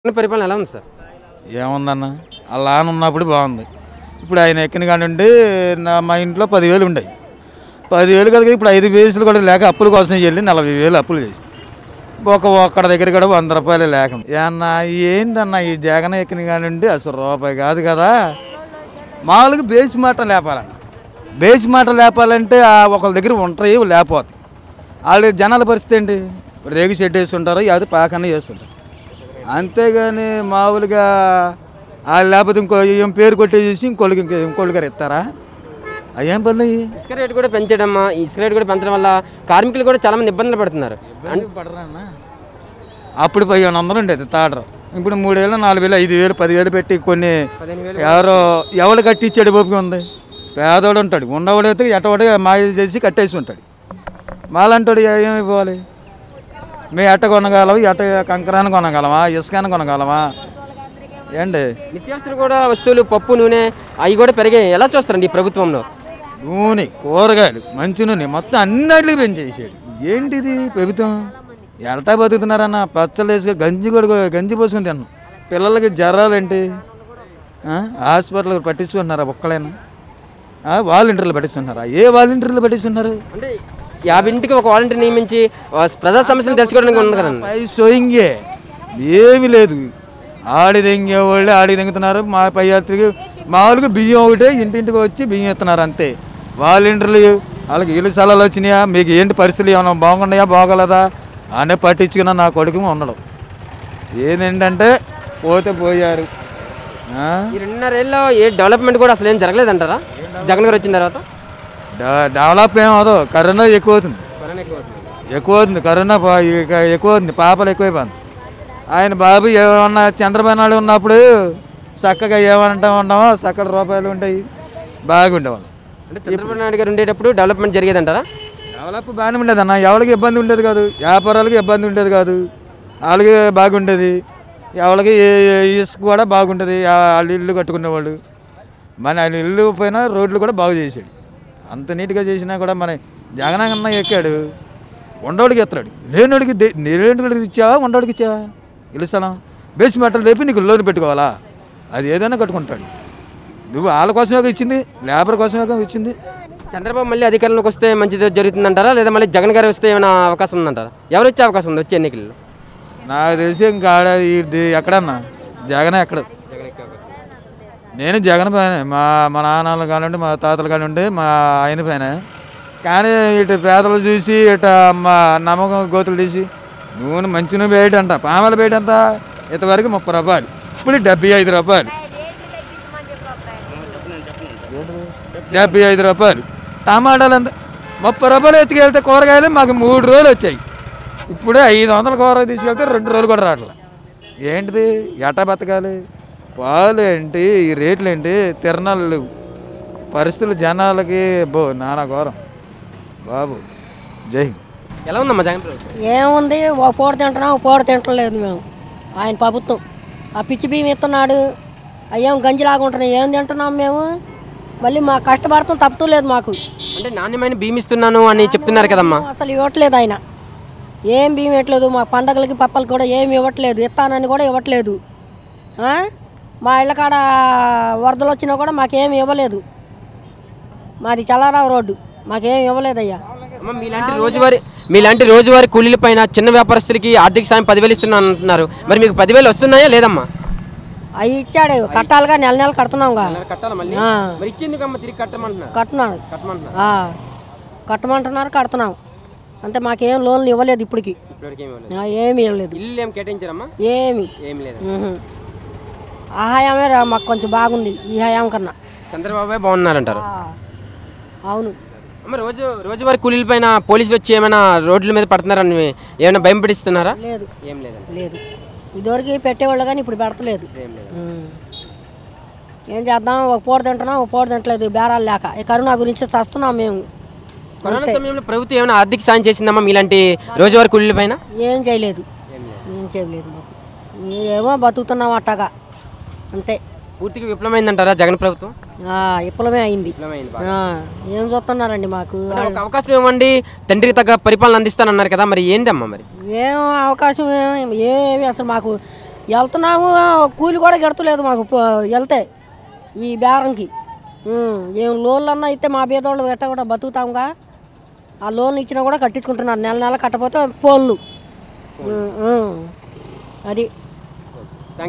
పరిపాలన ఎలా ఉంది సార్ ఏముందన్న అలా అని ఉన్నప్పుడు బాగుంది ఇప్పుడు ఆయన ఎక్కిన కానివ్వండి నా మా ఇంట్లో పదివేలు ఉండేవి పదివేలు కదా ఇప్పుడు ఐదు వేసులు కూడా లేక అప్పుల కోసం వెళ్ళి నలభై వేలు అప్పులు చేసి ఒక ఒక్కడ దగ్గర కూడా వంద రూపాయలు లేక ఏమన్నా ఏంటన్నా ఈ జగన్ ఎక్కిన కానివ్వండి అసలు రూపాయి కాదు కదా మామూలుగా బేసి మాట లేపాలన్న బేసి మాట లేపాలంటే ఆ ఒకళ్ళ దగ్గర ఉంటాయి లేకపోతాయి వాళ్ళు జనాల పరిస్థితి ఏంటి రేగు షెడ్ వేసుకుంటారు అది పాకన్నా వేస్తుంటారు అంతేగాని మామూలుగా వాళ్ళు లేకపోతే ఇంకో ఏం పేరు కొట్టేసి ఇంకోళ్ళకి ఇంకో ఇంకోళ్ళకి గారు ఇస్తారా అయ్యేం పనులు అయ్యి? ఇసుక రేటు కూడా పెంచడం ఈ ఇసుక రేటు కూడా పెంచడం వల్ల కార్మికులు కూడా చాలా మంది ఇబ్బందులు పడుతున్నారు ఇబ్బంది పడరా అన్న? అప్పుడు పదిహేను వందలు ఉండేది తాడరు ఇప్పుడు మూడు వేలు నాలుగు వేలు ఐదు వేలు పదివేలు పెట్టి కొన్ని పదిహేను వేలు ఎవరో ఎవడు కట్టించాడు ఓపిక ఉంది పేదోడు ఉంటాడు ఉన్నవాడు అయితే ఎట్టవాడు మాయ చేసి కట్టేసి ఉంటాడు మాలంటాడు ఏమి ఇవ్వాలి మేము ఎట్ట కొనగలం ఎట్ట కంకరాన్ని కొనగలమా ఇసుకాన్ని కొనగలమా ఏండి నిత్యావసర కూడా వస్తువులు పప్పు నూనె అవి కూడా పెరిగాయి ఎలా చూస్తారండి ఈ ప్రభుత్వంలో నూనె కూరగాయలు మంచి నూనె మొత్తం అన్నిటికీ పెంచేసాడు ఏంటిది ప్రభుత్వం ఎలటా బతుకుతున్నారన్న పచ్చళ్ళు వేసుకొని గంజి కూడా గంజి పోసుకొని తిన్నాం పిల్లలకి జ్వరాలు ఏంటి ఆ? హాస్పిటల్ పట్టించుకుంటున్నారా ఒక్కలేనా ఆ, వాలంటీర్లు పట్టిస్తున్నారా ఏ వాలంటీర్లు పట్టిస్తున్నారు అంటే యాభై ఇంటికి ఒక వాలంటీర్ నియమించి ఆ, ప్రజా సమస్యలు తెలుసుకోవడానికి ఉంది కదండి పై సోయింగే ఏమీ లేదు ఆడి దెంగే వాళ్ళు ఆడి దెంగుతున్నారు మా పై యాత్రికి మామూలుగా బియ్యం ఒకటే ఇంటింటికి వచ్చి బియ్యం ఇస్తున్నారు అంతే వాలంటీర్లు వాళ్ళకి ఇల్లు స్థలాలు వచ్చినాయా మీకు ఏంటి పరిస్థితులు ఏమైనా బాగున్నాయా బాగోలేదా అనే పట్టించుకున్న నా కొడుకు ఉండడం ఏంటంటే పోతే పోయారు ఆ? ఈ రెండున్నరేళ్ళలో ఏ డెవలప్మెంట్ కూడా అసలు ఏం జరగలేదంటారా జగన్ గారు వచ్చిన తర్వాత డె- డెవలప్ ఏం అవదు కరోనా ఎక్కువ అవుతుంది ఎక్కువ అవుతుంది కరోనా పా- ఇక ఎక్కువ అవుతుంది పాపలు ఎక్కువైపోయింది ఆయన బాబు ఏమన్నా చంద్రబాబు నాయుడు ఉన్నప్పుడు చక్కగా ఏమంటా ఉన్నామో చక్కటి రూపాయలు ఉంటాయి బాగుండేవాళ్ళు అంటే చంద్రబాబు నాయుడు గారు ఉండేటప్పుడు డెవలప్మెంట్ జరిగేదంటారా డెవలప్ బాగానే ఉండేది అన్న ఎవరికి ఇబ్బంది ఉండేది కాదు వ్యాపారాలకి ఇబ్బంది ఉండేది కాదు వాళ్ళకి బాగుండేది ఎవరికి ఇసుక కూడా బాగుంటుంది వాళ్ళు ఇల్లు కట్టుకునేవాళ్ళు మన ఆయన ఇల్లు పైన రోడ్లు కూడా బాగు చేసాడు అంత నీట్గా చేసినా కూడా మన జగనన్న ఎక్కాడు ఉండోడికి ఎత్తాడు లేనోడికి దే- లేనోడికి ఇచ్చావా ఉండోడికి ఇచ్చావా ఇల్లు స్థలం బేసి మెట్టలు లేపి నీకు లోన్ పెట్టుకోవాలా అది ఏదైనా కట్టుకుంటాడు నువ్వు వాళ్ళ కోసమే ఇచ్చింది లేబర్ కోసమే ఇచ్చింది చంద్రబాబు మళ్ళీ అధికారంలోకి వస్తే మంచిది జరుగుతుందంటారా లేదా మళ్ళీ జగన్ గారు వస్తే ఏమైనా అవకాశం ఉందంటారా ఎవరు వచ్చే అవకాశం ఉంది వచ్చే ఎన్నికల్లో నాకు తెలిసి ఇంకా ఆడ ఇది ఎక్కడన్నా జగన్ ఎక్కడ నేను జగన్ పైన మా మా నాన్నలు కానివ్వండి మా తాతలు కానివ్వండి మా ఆయన పైన కానీ ఇటు పేదలు చూసి ఇటు మా నమ్మకం గోతులు తీసి నూనె మంచి నూనె బయట అంట పామల బయట అంత ఇంతవరకు ముప్పై రూపాయలు ఇప్పుడు డెబ్బై ఐదు రూపాయలు డెబ్బై ఐదు రూపాయలు టమాటాలు ఎంత ముప్పై రూపాయలు ఎత్తుకెళ్తే కూరగాయలు మాకు మూడు రోజులు వచ్చాయి ఇప్పుడే ఐదు వందల కూర తీసుకెళ్తే రెండు రోజులు కూడా రావట్లే ఏంటిది ఎట్టా బతకాలి పాలు ఏంటి ఈ రేట్లు ఏంటి తిరణాలు లేవు పరిస్థితులు జనాలకి బో నానా ఘోరం బాబు జై హింద్ ఎలా ఉందమ్మా జగన్ ప్రభుత్వం ఏముంది ఒక పూట తింటున్నాం ఒక పూట తింటలేదు మేము ఆయన ప్రభుత్వం ఆ పిచ్చి బియ్యం ఇస్తున్నాడు అయ్యేం గంజిలాగా ఉంటున్నాయి ఏం తింటున్నాం మేము మళ్ళీ మా కష్టపడతాం తప్పుతూ లేదు మాకు అంటే నాణ్యమైన బియ్యం ఇస్తున్నాను అని చెప్తున్నారు కదమ్మా అసలు ఇవ్వట్లేదు ఆయన ఏం బియ్యం ఇవ్వట్లేదు మా పండగలకి పప్పలకి కూడా ఏమి ఇవ్వట్లేదు ఇస్తానని కూడా ఇవ్వట్లేదు ఆ? మా ఇళ్ళ కాడ వరదలు వచ్చినా కూడా మాకేమి ఇవ్వలేదు మాది చల్లారావు రోడ్డు మాకేం ఇవ్వలేదయ్యా అమ్మ మీలాంటి రోజువారీ మీలాంటి రోజువారీ కూలీల పైన చిన్న వ్యాపారస్తులకి ఆర్థిక సాయం పదివేలు ఇస్తున్నాను అంటున్నారు మరి మీకు పదివేలు వస్తున్నాయా లేదమ్మా అవి ఇచ్చాడు కట్టాలిగా నెల నెల కడుతున్నాంగా కట్టాలి మళ్ళీ ఆ. మరి ఇచ్చేందుకమ్మా తిరిగి కట్టమంటున్నారు కట్టున్నాను కట్టమంటున్నారు ఆ, కట్టమంటున్నారు కడుతున్నాం అంతే మాకేం లోన్లు ఇవ్వలేదు ఇప్పటికి ఇప్పటివరకు ఏమీ ఇవ్వలేదు. ఆ, ఏమీ ఇవ్వలేదు ఇల్లు ఏం కేటాయించారమ్మా ఏమి ఏం లేదు మ్హూ. ఆ హయామే రా- మాకు కొంచెం బాగుంది ఈ హయాం కన్నా చంద్రబాబు బాగున్నారంటారు ఆ, అవును అమ్మ రోజు రోజువారీ కూలీల పైన పోలీసులు వచ్చి ఏమైనా రోడ్ల మీద పడుతున్నారని ఏమైనా భయం పడిస్తున్నారా లేదు ఏం లేదండి లేదు ఇదివరకు పెట్టేవాళ్ళు కానీ ఇప్పుడు పెడతలేదు ఏం లేదు ఉమ్. ఏం చేద్దాం ఒక పూట తింటున్నాం ఒక పూట తింటలేదు బేరాలు లేక ఈ కరోనా గురించి చస్తున్నాం మేము కరోనా సమయంలో ప్రభుత్వం ఏమైనా ఆర్థిక సాయం చేసిందమ్మా మీలాంటి రోజువారీ కూలీల పైన ఏం చేయలేదు ఏం చేయలేదు మాకు ఏమో బతుకుతున్నాం అట్టగా అంతే పూర్తిగా విఫలమైందంటారా జగన్ ప్రభుత్వం ఆ, విప్లవమే అయింది విఫలమైంది ఆ, ఏం చూస్తున్నారండి మాకు అంటే ఒక అవకాశం ఇవ్వండి తండ్రికి తగ్గ పరిపాలన అందిస్తానన్నారు కదా మరి ఏందమ్మా మరి ఏం అవకాశం ఏం- ఏమి అసలు మాకు వెళ్తున్నాము కూలి కూడా గెడతలేదు మాకు పో- వెళ్తే ఈ బేరంకి ఉం, ఏం లోన్లు అన్నా అయితే మా బీదోళ్ళు ఎట్ట కూడా బతుకుతాంగా ఆ లోన్ ఇచ్చినా కూడా కట్టించుకుంటున్నారు నెల నెల కట్టపోతే ఫోన్లు ఉం, ఉం. అది